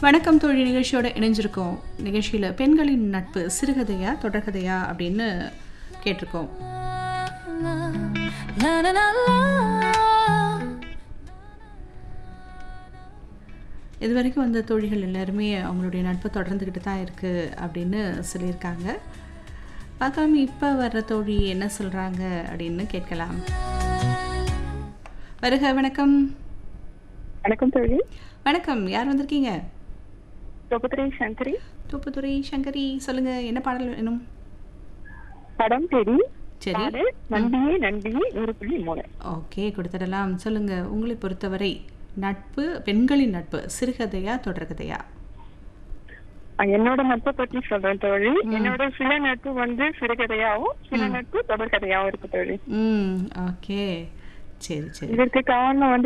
வணக்கம் தோழி நிகழ்ச்சியோட இணைஞ்சிருக்கோம் நிகழ்ச்சியில் பெண்களின் நட்பு சிறுகதையா தொடர்கதையா அப்படின்னு கேட்டிருக்கோம் La la la la. இது வரைக்கும் வந்த தோழிகள் எல்லாருமே அவங்களுடைய நட்பு தொடர்ந்துக்கிட்டு தான் இருக்குது அப்படின்னு சொல்லியிருக்காங்க பார்க்கலாம் இப்போ வர்ற தோழி என்ன சொல்கிறாங்க அப்படின்னு கேட்கலாம் வருக வணக்கம் வணக்கம் தோழி வணக்கம் யார் வந்திருக்கீங்க தொகுத்துறை சங்கரி தூப்புத்துறை சங்கரி சொல்லுங்கள் என்ன பாடல் வேணும் படம் தேடி சரி பாடு நம்பியே நம்பியே நூறு புள்ளி மூணு ஓகே கொடுத்துடலாம் சொல்லுங்கள் உங்களை பொறுத்தவரை நட்பு பெண்களின் நட்பு சிறுகதையா தொடர்கதையா அஹ் என்னோட நட்பை பத்தி சொல்றேன் தோழி என்னோட சில நட்பு வந்து சிறுகதையாவும் சில நட்பு தொடர்கதையாவும் இருக்கு தோழி ம் ஓகே சரி சரி இதற்கு காரணம் வந்து